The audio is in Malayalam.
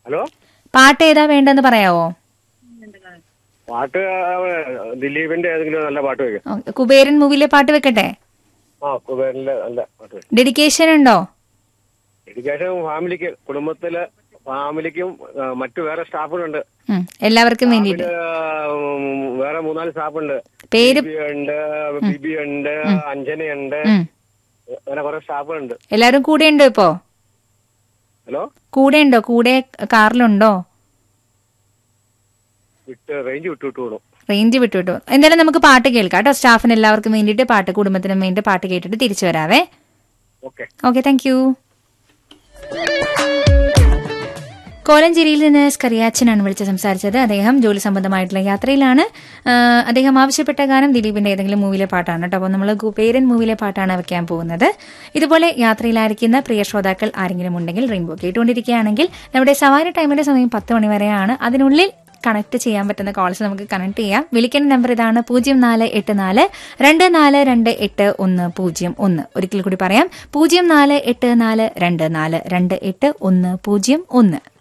ഹലോ പാട്ട് ഏതാ വേണ്ടെന്ന് പറയാവോ പാട്ട് ആ, ദിലീപിന്റെ ഏതെങ്കിലും നല്ല പാട്ട് വെക്കാം ഓ, കുബേരൻ മൂവിയിലെ പാട്ട് വെക്കട്ടെ ആ കുബേരനിലെ നല്ല പാട്ട് വെക്കാം ഡെഡിക്കേഷൻ ഉണ്ടോ എഡ്യൂക്കേഷൻ ഫാമിലിക്ക് കുടുംബത്തിലെ ഫാമിലിക്കും ആ, മറ്റു വേറെ സ്റ്റാഫുകളുണ്ട് ഉം, എല്ലാവർക്കും വേണ്ടിയിട്ട് ഉം, വേറെ മൂന്നാല് സ്റ്റാഫുണ്ട് പേര് ബിബി ഉണ്ട് ബിബി ഉണ്ട് അഞ്ജനയുണ്ട് ഉം. അങ്ങനെ കുറെ സ്റ്റാഫുകളുണ്ട് എല്ലാവരും കൂടെ ഉണ്ടോ ഇപ്പോ ഹലോ കൂടെ ഉണ്ടോ കൂടെ കാറിലുണ്ടോ വിട്ട് റേഞ്ച് വിട്ടു വിട്ടു വിടും റേഞ്ച് വിട്ടു വിട്ടു എന്തായാലും നമുക്ക് പാട്ട് കേൾക്കാം കേട്ടോ സ്റ്റാഫിന് എല്ലാവർക്കും വേണ്ടിയിട്ട് പാട്ട് കുടുംബത്തിനും വേണ്ടി പാട്ട് കേട്ടിട്ട് തിരിച്ചു വരാവേ ഓക്കെ ഓക്കെ താങ്ക് യു കോലഞ്ചേരിയിൽ നിന്ന് സ്കറിയാച്ചനാണ് വിളിച്ച് സംസാരിച്ചത് അദ്ദേഹം ജോലി സംബന്ധമായിട്ടുള്ള യാത്രയിലാണ് ആ, അദ്ദേഹം ആവശ്യപ്പെട്ട ഗാനം ദിലീപിന്റെ ഏതെങ്കിലും മൂവിയിലെ പാട്ടാണ് കേട്ടോ അപ്പോൾ നമ്മൾ കുപേരൻ മൂവിയിലെ പാട്ടാണ് വെക്കാൻ പോകുന്നത് ഇതുപോലെ യാത്രയിലായിരിക്കുന്ന പ്രിയ ശ്രോതാക്കൾ ആരെങ്കിലും ഉണ്ടെങ്കിൽ റെയിൻബോ കേട്ടുകൊണ്ടിരിക്കുകയാണെങ്കിൽ നമ്മുടെ സവാരി ടൈമിന്റെ സമയം പത്ത് മണി വരെയാണ് അതിനുള്ളിൽ കണക്ട് ചെയ്യാൻ പറ്റുന്ന കോൾസ് നമുക്ക് കണക്ട് ചെയ്യാം വിളിക്കേണ്ട നമ്പർ ഇതാണ് പൂജ്യം നാല് എട്ട് നാല് രണ്ട് നാല് രണ്ട് എട്ട് ഒന്ന് പൂജ്യം ഒന്ന് ഒരിക്കൽ കൂടി പറയാം പൂജ്യം നാല് എട്ട് നാല് രണ്ട് നാല് രണ്ട് എട്ട് ഒന്ന് പൂജ്യം ഒന്ന്